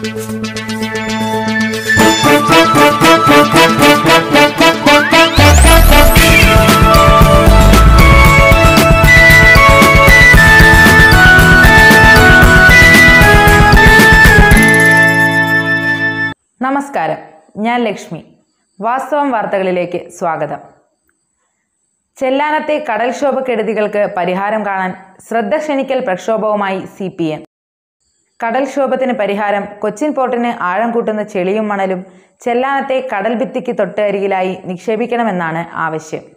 നമസ്കാരം ഞാൻ ലക്ഷ്മി വാസ്തവം വാർത്തകളിലേക്ക് സ്വാഗതം ചെല്ലാനത്തെ കടൽക്ഷോഭക്കെടുതികൾക്ക് പരിഹാരം കാണാൻ ശ്രദ്ധ ക്ഷണിക്കൽ പ്രക്ഷോഭവുമായി സി പി എം കടൽക്ഷോഭത്തിന് പരിഹാരം കൊച്ചിൻ പോർട്ടിന് ആഴം കൂട്ടുന്ന ചെളിയും മണലും ചെല്ലാനത്തെ കടൽ ഭിത്തിക്ക് തൊട്ട് അരികിലായി നിക്ഷേപിക്കണമെന്നാണ് ആവശ്യം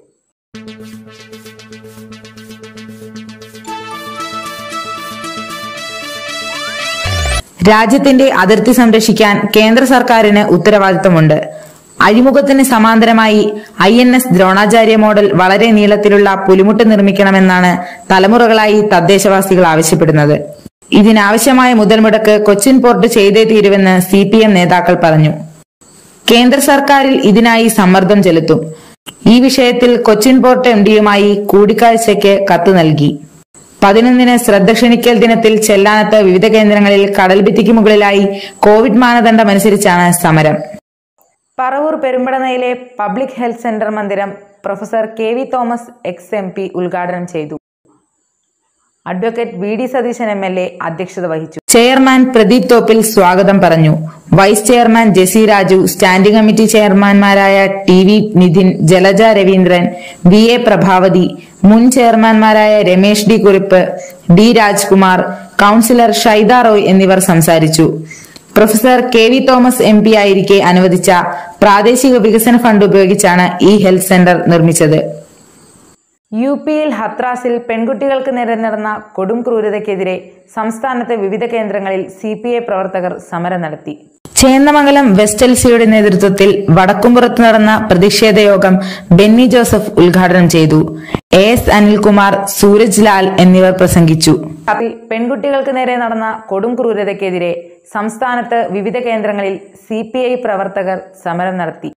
രാജ്യത്തിന്റെ അതിർത്തി സംരക്ഷിക്കാൻ കേന്ദ്ര സർക്കാരിന് ഉത്തരവാദിത്തമുണ്ട് അഴിമുഖത്തിന് സമാന്തരമായി I N S Dronacharya model വളരെ നീളത്തിലുള്ള പുലിമുട്ട് നിർമ്മിക്കണമെന്നാണ് തലമുറകളായി തദ്ദേശവാസികൾ ആവശ്യപ്പെടുന്നത് ഇതിനാവശ്യമായ മുതൽ മുടക്ക് കൊച്ചിൻ പോർട്ട് ചെയ്തേ തീരുവെന്ന് സി പി എം നേതാക്കൾ പറഞ്ഞു കേന്ദ്ര സർക്കാരിൽ ഇതിനായി സമ്മർദ്ദം ചെലുത്തും ഈ വിഷയത്തിൽ കൊച്ചിൻ പോർട്ട് എം ഡിയുമായി കൂടിക്കാഴ്ചയ്ക്ക് കത്ത് നൽകി പതിനൊന്നിന് ശ്രദ്ധ ക്ഷണിക്കൽ ദിനത്തിൽ ചെല്ലാനത്ത് വിവിധ കേന്ദ്രങ്ങളിൽ കടൽഭിത്തിക്ക് മുകളിലായി കോവിഡ് മാനദണ്ഡമനുസരിച്ചാണ് സമരം പറവൂർ പെരുമ്പടനയിലെ പബ്ലിക് ഹെൽത്ത് സെന്റർ മന്ദിരം professor K V Thomas ex M P ഉദ്ഘാടനം ചെയ്തു advocate V D Satheesan M L A അധ്യക്ഷത വഹിച്ചു ചെയർമാൻ പ്രദീപ് തോപ്പിൽ സ്വാഗതം പറഞ്ഞു vice chairman Jessy Raju standing committee ചെയർമാൻമാരായ T V Nithin Jalaja Raveendran V A Prabhavathi മുൻ ചെയർമാൻമാരായ Ramesh D Kurup D Rajkumar councillor Shaida Roy എന്നിവർ സംസാരിച്ചു professor K V Thomas M P ആയിരിക്കെ അനുവദിച്ച പ്രാദേശിക വികസന ഫണ്ട് ഉപയോഗിച്ചാണ് ഈ ഹെൽത്ത് സെന്റർ നിർമ്മിച്ചത് യു പിയിൽ ഹത്രാസിൽ പെൺകുട്ടികൾക്ക് നേരെ നടന്ന കൊടും ക്രൂരതയ്ക്കെതിരെ സംസ്ഥാനത്തെ വിവിധ കേന്ദ്രങ്ങളിൽ സി പി ഐ പ്രവർത്തകർ സമരം നടത്തി ചേന്നമംഗലം വെസ്റ്റ് എൽ സിയുടെ നേതൃത്വത്തിൽ വടക്കുംപുറത്ത് നടന്ന പ്രതിഷേധ യോഗം ബെന്നി ജോസഫ് ഉദ്ഘാടനം ചെയ്തു എ എസ് അനിൽകുമാർ സൂരജ് ലാൽ എന്നിവർ പ്രസംഗിച്ചു അതിൽ പെൺകുട്ടികൾക്ക് നേരെ നടന്ന കൊടും ക്രൂരതയ്ക്കെതിരെ സംസ്ഥാനത്ത് വിവിധ കേന്ദ്രങ്ങളിൽ സി പ്രവർത്തകർ സമരം നടത്തി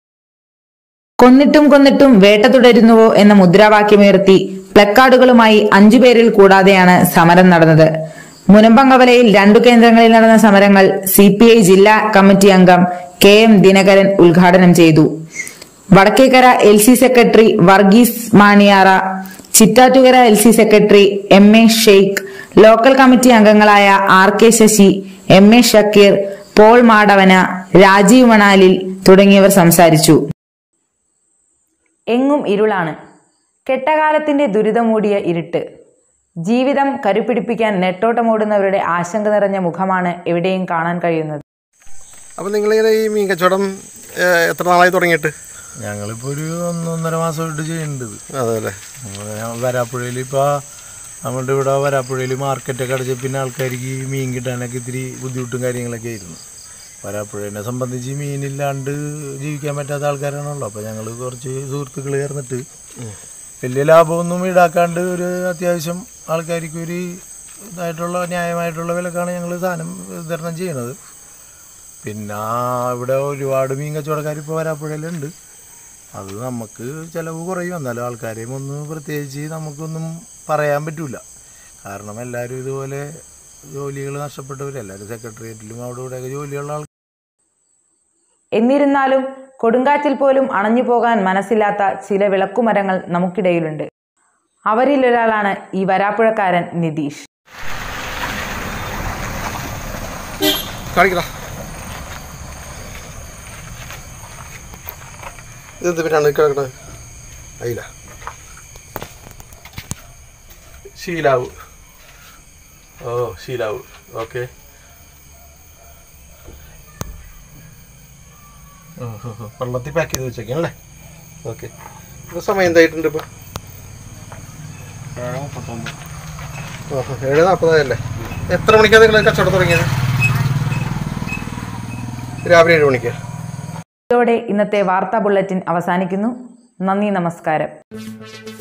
കൊന്നിട്ടും കൊന്നിട്ടും വേട്ട തുടരുന്നുവോ എന്ന മുദ്രാവാക്യമുയർത്തി പ്ലക്കാർഡുകളുമായി അഞ്ചുപേരിൽ കൂടാതെയാണ് സമരം നടന്നത് മുനമ്പങ്കവലയിൽ രണ്ടു കേന്ദ്രങ്ങളിൽ നടന്ന സമരങ്ങൾ സി പി ഐ ജില്ലാ കമ്മിറ്റി അംഗം കെ എം ദിനകരൻ ഉദ്ഘാടനം ചെയ്തു Vadakkekara L C secretary Varghese Maniyara Chittattukara L C secretary M A Sheikh local committee അംഗങ്ങളായ R K Sasi M A Shakeer Paul Madavana Rajeev Manalil തുടങ്ങിയവർ സംസാരിച്ചു എങ്ങും ഇരുളാണ് കെട്ടകാലത്തിന്റെ ദുരിതമൂടിയ ഇരുട്ട് ജീവിതം കരുപിടിപ്പിക്കാൻ നെട്ടോട്ടമോടുന്നവരുടെ ആശങ്ക നിറഞ്ഞ മുഖമാണ് എവിടെയും കാണാൻ കഴിയുന്നത് അപ്പം നിങ്ങളിങ്ങനെ ഈ മീൻ കച്ചവടം ഏഹ്, എത്ര നാളായി തുടങ്ങിയിട്ട് ഞങ്ങളിപ്പോൾ ഒരു ഒന്നൊന്നര മാസമായിട്ട് ചെയ്യുന്നുണ്ട് അതെ അല്ലേ വരാപ്പുഴയിൽ ഇപ്പോൾ നമ്മളുടെ ഇവിടെ വരാപ്പുഴയിൽ മാർക്കറ്റൊക്കെ അടച്ച പിന്നെ ആൾക്കാർക്ക് മീൻ കിട്ടാനൊക്കെ ഇത്തിരി ബുദ്ധിമുട്ടും കാര്യങ്ങളൊക്കെ ആയിരുന്നു വരാപ്പുഴേനെ സംബന്ധിച്ച് മീനില്ലാണ്ട് ജീവിക്കാൻ പറ്റാത്ത ആൾക്കാരാണല്ലോ അപ്പോൾ ഞങ്ങൾ കുറച്ച് സുഹൃത്തുക്കൾ ചേർന്നിട്ട് വലിയ ലാഭമൊന്നും ഈടാക്കാണ്ട് ഒരു അത്യാവശ്യം ആൾക്കാർക്ക് ഒരു ഇതായിട്ടുള്ള ന്യായമായിട്ടുള്ള വിലക്കാണ് ഞങ്ങൾ സാധനം വിതരണം ചെയ്യണത് പിന്നെ ഇവിടെ ഒരുപാട് മീൻ കച്ചവടക്കാർ ഇപ്പോൾ വരാപ്പുഴയിലുണ്ട് അത് നമുക്ക് ചിലവ് കുറയും എന്നാലും ആൾക്കാരെയും ഒന്ന് പ്രത്യേകിച്ച് നമുക്കൊന്നും പറയാൻ പറ്റില്ല കാരണം എല്ലാവരും ഇതുപോലെ ജോലികൾ നഷ്ടപ്പെട്ടവർ എല്ലാവരും സെക്രട്ടേറിയറ്റിലും അവിടെ ഇവിടെയൊക്കെ ജോലിയുള്ള ആൾ എന്നിരുന്നാലും കൊടുങ്കാറ്റിൽ പോലും അണഞ്ഞു പോകാൻ മനസ്സില്ലാത്ത ചില വിളക്കുമരങ്ങൾ നമുക്കിടയിലുണ്ട് അവരിലൊരാളാണ് ഈ വരാപ്പുഴക്കാരൻ നിതീഷ് കാണിക്കടാ ഇതെന്ത് പിന്നെ കിടക്കണത് അയില ശീലാവ് ഓ ശീലാവ് ഓക്കെ വെള്ളത്തിൽ പാക്ക് ചെയ്ത് വെച്ചേക്കണല്ലേ ഓക്കെ ഇപ്പോൾ സമയം എന്തായിട്ടുണ്ട് ഇപ്പോൾ ഓഹോ ഏഴ് നാൽപ്പതായല്ലേ എത്ര മണിക്കാണ് നിങ്ങൾ കച്ചവടം തുടങ്ങിയത് രാവിലെ ഏഴ് മണിക്ക് ഇതോടെ ഇന്നത്തെ വാർത്താ ബുള്ളറ്റിൻ അവസാനിക്കുന്നു നന്ദി നമസ്കാരം